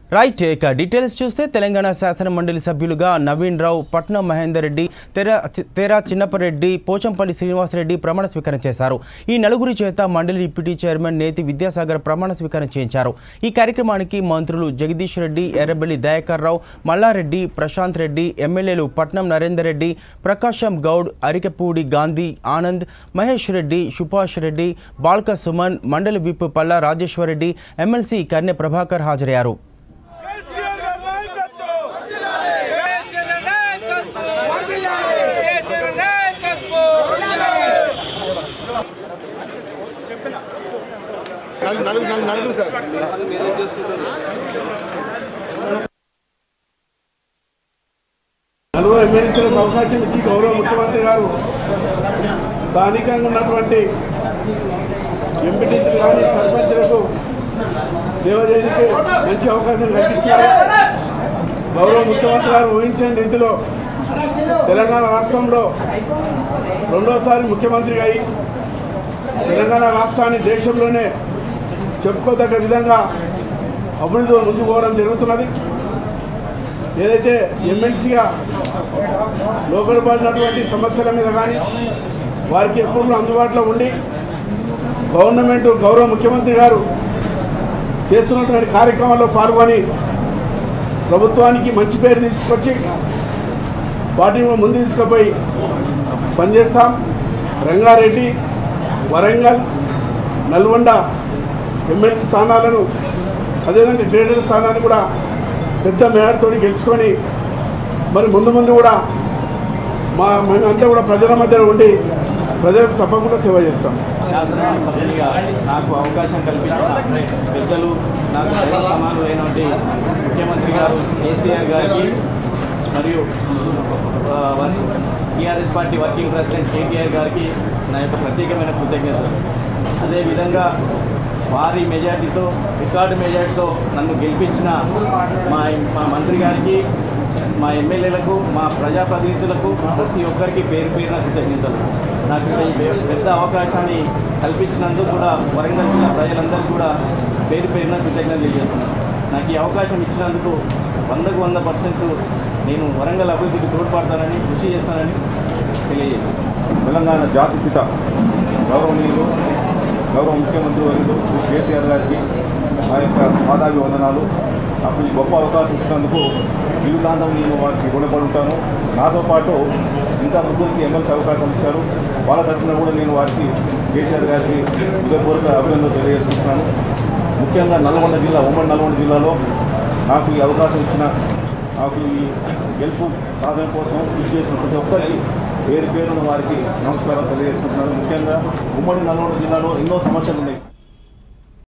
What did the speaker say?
right ఇక details చూస్తే తెలంగాణ శాసన మండలి సభ్యులుగా నవీన్ రావు పట్నం మహేందర్ రెడ్డి తెరా చి- తేరా చిన్నపరెడ్డి పోచంపల్లి శ్రీనివాసరెడ్డి ప్రమాణ స్వీకారం చేశారు ఈ నలుగురి చేత మండలి డిప్యూటీ చైర్మన్ నేతి విద్యాసాగర్ ప్రమాణ స్వీకారం చేయించారు ఈ కార్యక్రమానికి మంత్రులు జగదీష్ రెడ్డి ఎర్రబెల్లి దయాకర్ రావు మల్లారెడ్డి ప్రశాంత్ రెడ్డి ఎమ్మెల్యేలు పట్నం నరేందర్ రెడ్డి ప్రకాశం గౌడ్ అరికెపూడి గాంధీ ఆనంద్ మహేష్ రెడ్డి సుభాష్ రెడ్డి బాల్క సుమన్ మండలి విప్ పల్లా రాజేశ్వర్ రెడ్డి ఎమ్మెల్సీ కన్నె ప్రభాకర్ హాజరయ్యారు కేసీఆర్ గారి నాయకత్వం కేసీఆర్ నాయకత్వం కేసీఆర్ నాయకత్వం నలుగురు నలుగురు నలుగురు సార్ నలుగురు ఎమ్మెల్సీలకు అవకాశం ఇచ్చి గౌరవ ముఖ్యమంత్రి గారు స్థానికంగా ఉన్నటువంటి ఎంపీటీసీలు కానీ సర్పంచులకు సేవ చేయడానికి మంచి అవకాశం కల్పించారు గౌరవ ముఖ్యమంత్రి గారు ఊహించని రీతిలో తెలంగాణ రాష్ట్రంలో రెండోసారి ముఖ్యమంత్రిగా అయి తెలంగాణ రాష్ట్రాన్ని దేశంలోనే చెప్పుకోదగ్గ విధంగా అభివృద్ధి ముందుకు పోవడం జరుగుతున్నది ఏదైతే ఎమ్మెల్సీగా లోపలపడినటువంటి సమస్యల మీద కానీ వారికి ఎప్పుడు అందుబాటులో ఉండి గవర్నమెంట్ గౌరవ ముఖ్యమంత్రి గారు చేస్తున్నటువంటి కార్యక్రమాల్లో పాల్గొని ప్రభుత్వానికి మంచి పేరు తీసుకొచ్చి వాటిని ముందు తీసుకుపోయి పనిచేస్తాం రంగారెడ్డి వరంగల్ నల్గొండ ఎమ్మెల్సీ స్థానాలను అదేవిధంగా గ్రేటర్ స్థానాన్ని కూడా పెద్ద మేడతో గెలుచుకొని మరి ముందు ముందు కూడా మా మేమంతా కూడా ప్రజల మధ్య ఉండి ప్రజలకు తప్పకుండా సేవ చేస్తాం శాసన సభ్యునిగా నాకు అవకాశం కల్పించిన పెద్దలు నాకు దైవ సమానులైనటువంటి ముఖ్యమంత్రి గారు కేసీఆర్ గారికి మరియు TRS party working president KTR గారికి నా యొక్క ప్రత్యేకమైన కృతజ్ఞతలు అదేవిధంగా భారీ మెజార్టీతో రికార్డు మెజార్టీతో నన్ను గెలిపించిన మా మా మంత్రి గారికి మా ఎమ్మెల్యేలకు మా ప్రజాప్రతినిధులకు ప్రతి ఒక్కరికి పేరు పేరున కృతజ్ఞతలు నాకు ఈ పె- పెద్ద అవకాశాన్ని కల్పించినందుకు కూడా వరంగల్ జిల్లా ప్రజలందరికీ కూడా పేరు పేరున కృతజ్ఞతలు తెలియజేస్తున్నాను నాకు ఈ అవకాశం ఇచ్చినందుకు వందకు వంద పర్సెంట్ నేను వరంగల్ అభివృద్ధికి తోడ్పడతానని కృషి చేస్తానని తెలియజేస్తున్నాను తెలంగాణ జాతిపిత గౌరవనీయులు గౌరవ ముఖ్యమంత్రి వర్యులు శ్రీ కేసీఆర్ గారికి మా యొక్క పాదాభి వందనాలు నాకు ఈ గొప్ప అవకాశం ఇచ్చినందుకు జీవితాంతం నేను వారికి రుణపడి ఉంటాను నాతో పాటు ఇంకా ముగ్గురికి ఎమ్మెల్సీ అవకాశం ఇచ్చారు వాళ్ళ తరఫున కూడా నేను వారికి కేసీఆర్ గారికి హృదయపూర్వక అభినందనలు తెలియజేసుకుంటున్నాను ముఖ్యంగా నల్గొండ జిల్లా ఉమ్మడి నల్గొండ జిల్లాలో నాకు ఈ అవకాశం ఇచ్చిన నాకు ఈ గెలుపు సాధన కోసం కృషి చేసిన ప్రతి ఒక్కరికి పేరు పేరున వారికి నమస్కారం తెలియజేసుకుంటున్నాను ముఖ్యంగా ఉమ్మడి నల్గొండ జిల్లాలో ఎన్నో సమస్యలు ఉన్నాయి